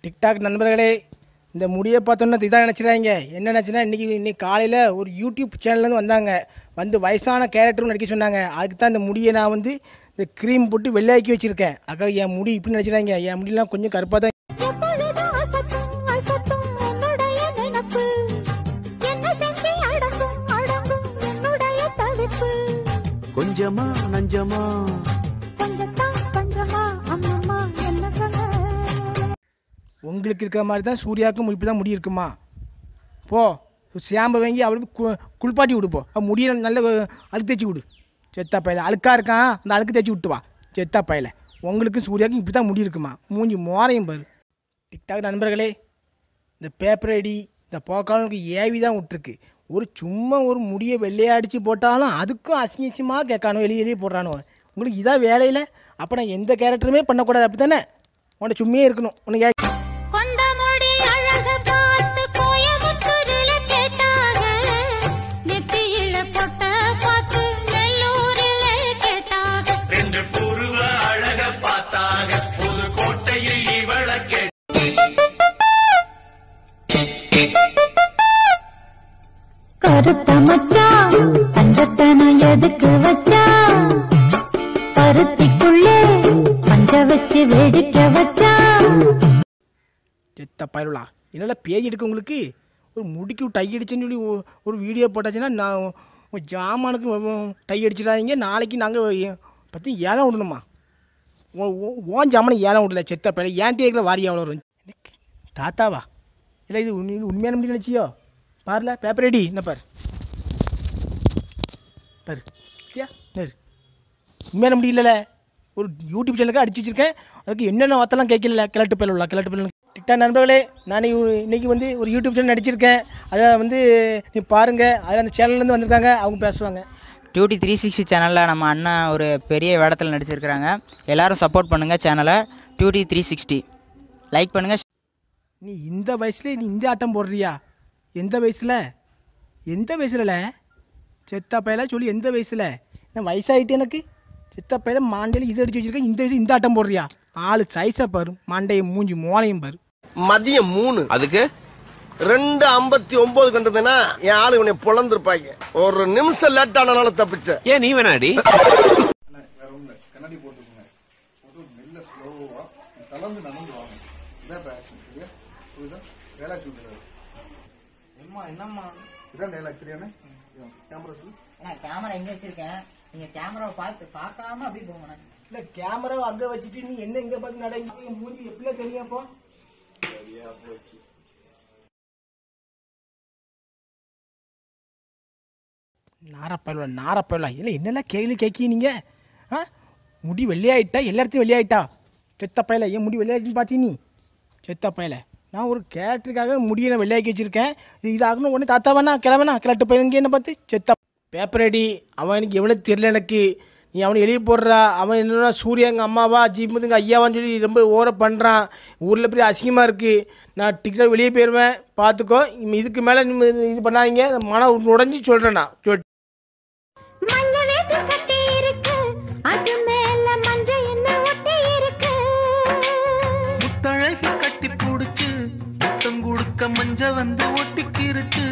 TikTok நண்பர்களே இந்த முடியை பார்த்தோன்னா இதான் நினச்சிடாங்க என்ன நினச்சுன்னா இன்றைக்கி இன்னைக்கு காலையில் ஒரு யூடியூப் சேனல்லேருந்து வந்தாங்க வந்து வயசான கேரக்டரும் நடிக்க சொன்னாங்க அதுக்கு தான் இந்த முடியை நான் வந்து இந்த க்ரீம் போட்டு வெள்ளையாக்கி வச்சுருக்கேன் அக்கா என் முடி இப்படி நினச்சிடாங்க என் முடியெல்லாம் கொஞ்சம் கருப்பாக தான் எப்பொழுதும் அசத்தும் அசத்தும் உன்னுடைய நினப்பு என்ன செஞ்சு அடங்கும் அடங்கும் என்னுடைய தவிப்பு கொஞ்சமா நஞ்சமா கொஞ்சத்தான் பஞ்சமா அம்மம்மா என்ன சொல்ல உங்களுக்கு இருக்கிற மாதிரி தான் சூர்யாவுக்கும் இப்படி தான் முடி இருக்குமா போ ஷாம்பை வாங்கி அவளுக்கு கு- குளிப்பாட்டி விடு போ அவன் முடியை நல்ல அழுக்கு தேய்ச்சி விடு செத்தா பையில அழுக்காக இருக்கான் அந்த அழுக்கு தேய்ச்சி விட்டு வா செத்தா பையில உங்களுக்கும் சூர்யாவுக்கும் இப்படி தான் முடி இருக்குமா மூஞ்சி மோரையும் பாரு டிக்டாக் நண்பர்களே இந்த பேப்பர் அடி இந்த போக்காலுக்கு ஏவி தான் விட்டுருக்கு ஒரு சும்மா ஒரு முடியை வெள்ளையடிச்சு போட்டாலும் அதுக்கும் அசிங்க அசிங்கமாக கேட்கானோ எளிய எளிய போடுறானோ உங்களுக்கு இதான் வேலையில் அப்போ நான் எந்த கேரக்டருமே பண்ணக்கூடாது அப்படி தானே உன்னை சும்மையே இருக்கணும் உனக்கு கொண்ட முடி அழக பார்த்து கோயமுத்தூரில கேட்டாக நெத்தியில பொட்ட பார்த்து நெல்லூரில கேட்டாக ரெண்டு புருவ அழக பார்த்தாக புது கோட்டையில் இவள கேட்ட கருத்த மச்சான் பஞ்சத்தனம் எதுக்கு வச்சா பருத்திக்குள்ளே பஞ்ச வச்சு வேடிக்கை வச்சா செத்த பயலுலா என்னால் பேய் எடுக்க உங்களுக்கு ஒரு முடிக்கு டை அடிச்சுன்னு சொல்லி ஒ- ஒரு வீடியோ போட்டாச்சுன்னா நான் உன் ஜாமானுக்கு உ- டை அடிச்சிடாதீங்க நாளைக்கு நாங்கள் பற்றி ஏலம் விடணுமா உன் உன் உன் ஜாமானை ஏலம் விடல செத்த பயல ஏன் டேக்கில் வாரி எவ்வளோ வரும் எனக்கு தாத்தாவா இல்லை இது உண்மை உண்மையான முடிவு நினச்சியோ பாருல பேப்பர் ரெடி என்ன பாரு பாரு தியா நேரு உண்மையான முடியல ஒரு யூடியூப் சேனலுக்கு அடிச்சு வச்சிருக்கேன் அதுக்கு என்னென்ன வார்த்தைலாம் கேட்கல கிழட்டு பேர் உள்ள கிழட்டு பேர் டிக்டாக் நண்பர்களே நான் இ- இன்னைக்கு வந்து ஒரு யூடியூப் சேனல் நடிச்சிருக்கேன் அதை வந்து நீ பாருங்கள் அதில் அந்த சேனல்லேருந்து வந்திருக்காங்க அவங்க பேசுவாங்க டியூட்டி த்ரீ சிக்ஸ்டி சேனலில் நம்ம அண்ணன் ஒரு பெரிய வேடத்தில் நடிச்சிருக்கிறாங்க எல்லாரும் சப்போர்ட் பண்ணுங்கள் சேனலை டியூட்டி த்ரீ சிக்ஸ்டி லைக் பண்ணுங்கள் நீ இந்த வயசுல நீ இந்த ஆட்டம் போடுறியா எந்த வயசில் எந்த வயசுலல செத்தா பையல சொல்லி எந்த வயசில் என்ன வயசாயிட்டு எனக்கு செத்தா பையல மாண்டையில் இது அடிச்சு வச்சிருக்கேன் இந்த வயசு இந்த ஆட்டம் போடுறியா ஆள் சைஸை பாரு மண்டையை மூஞ்சி மோனையும் பாரு மதியம் மூணு அதுக்கு ரெண்டு ஐம்பத்தி ஒன்பதுக்கு வந்ததுன்னா என் ஆளு உன்னை பொழந்திருப்பாங்க ஒரு நிமிஷம் லேட் ஆனாலும் தப்பிச்ச ஏன் நீ வேணாடி கேமரா எங்கே வச்சிருக்கேன் நீங்கள் கேமராவை பார்த்து பார்க்காம அப்படி போங்க இல்லை கேமரா அங்கே வச்சுட்டு நீ என்ன இங்கே பார்த்து நடங்க மூஞ்சி எப்படிலாம் தெரியும் அப்போ நாரப்பயலா நாரப்பயலா இல்லை என்னெல்லாம் கேள்வி கேட்கி நீங்கள் ஆ முடி வெள்ளையாயிட்டா எல்லாத்தையும் வெளியாயிட்டா செத்த பயல ஏன் முடி வெள்ளையாயிட்டுன்னு பார்த்தீங்க நீ செத்த பயல நான் ஒரு கேரக்டருக்காக முடியை நான் வெள்ளையாக்கி வச்சுருக்கேன் இது இதாகணும் உடனே தாத்தா வேணா கிளம்பனா கிளட்டு பையனுங்க என்ன பார்த்து செத்த பேப்பர் அடி அவன் எனக்கு எவ்வளோ தெரியல எனக்கு நீ அவனை எழுதி போடுறா அவன் என்னடா சூர்யா எங்கள் அம்மாவா ஜிம்முதுங்க ஐயாவான்னு சொல்லி ரொம்ப ஓர பண்ணுறான் ஊரில் பெரிய அசிங்கமாக இருக்குது நான் டிக்கெட் வெளியே போயிடுவேன் பார்த்துக்கோ இனிமே இதுக்கு மேலே நீ இது பண்ணாதீங்க மனம் உடஞ்சி சொல்கிறேன் நான் சொல் மல்ல வேட்டு கட்டி இருக்கு அது மேல மஞ்ச என்ன ஒட்டி இருக்கு முத்தழகி கட்டி புடிச்சு முத்தம் கொடுக்க மஞ்ச வந்து ஒட்டிக்கிருச்சு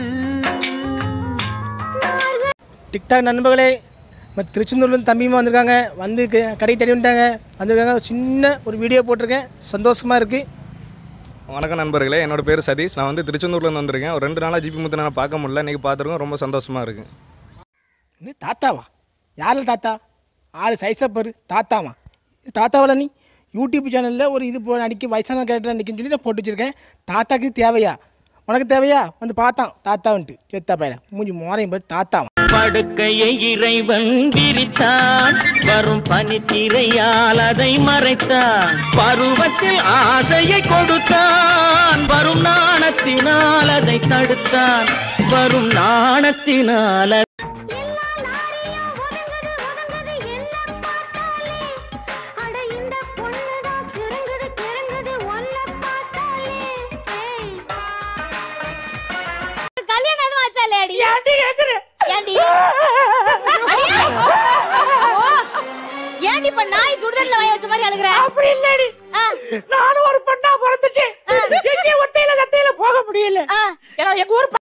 டிக்டாக் நண்பர்களே நம்ம திருச்செந்தூர்லேருந்து தம்பிமா வந்திருக்காங்க வந்து க- கடையை தேடி வந்துட்டாங்க வந்திருக்காங்க ஒரு சின்ன ஒரு வீடியோ போட்டிருக்கேன் சந்தோஷமாக இருக்குது வணக்கம் நண்பர்களே என்னோட பேர் சதீஷ் நான் வந்து திருச்செந்தூர்லேருந்து வந்திருக்கேன் ஒரு ரெண்டு நாளாக ஜிபி முத்து நான் பார்க்க முடியல இன்றைக்கி பார்த்துருக்கோம் ரொம்ப சந்தோஷமாக இருக்குது என்ன தாத்தாவா யாரில் தாத்தா ஆள் சைஸா பாரு தாத்தாவா தாத்தாவில் நீ யூடியூப் சேனலில் ஒரு இது போ நடிக்க வயசான கேரக்டர் நடிக்கன்னு சொல்லி நான் போட்டு வச்சிருக்கேன் தாத்தாக்கு தேவையா உனக்கு தேவையா வந்து பார்த்தான் தாத்தாவன்ட்டு செத்தா பையல மூஞ்சி மோரையும் பாரு தாத்தாவா படுக்கையை இறைவன் விரித்தான் வரும் பனித்திரையால் அதை மறைத்தான் பருவத்தில் ஆசையை கொடுத்தான் வரும் நாணத்தினால் அதை தடுத்தான் வரும் நாணத்தினால் எல்லா லாரியும் ஒதுங்குது ஒதுங்குது எல்லாம் பார்த்தாலே அட இந்த பொண்ணுதான் கிறங்குது கிறங்குது ஒன்ன பார்த்தாலே ஏய். கல்யாணம் எதுவும் ஆச்சா இல்லையாடி ஏன்டி கேக்குற ஏன்டி அடியே. ஓ. ஏன்டி இப்ப நாய் சுடுதண்ணில வாய வச்ச மாதிரி அழுகுற அப்படி இல்லடி நானும் ஒரு பொண்ணா பிறந்துச்சு ஏன்னா எங்க ஊர்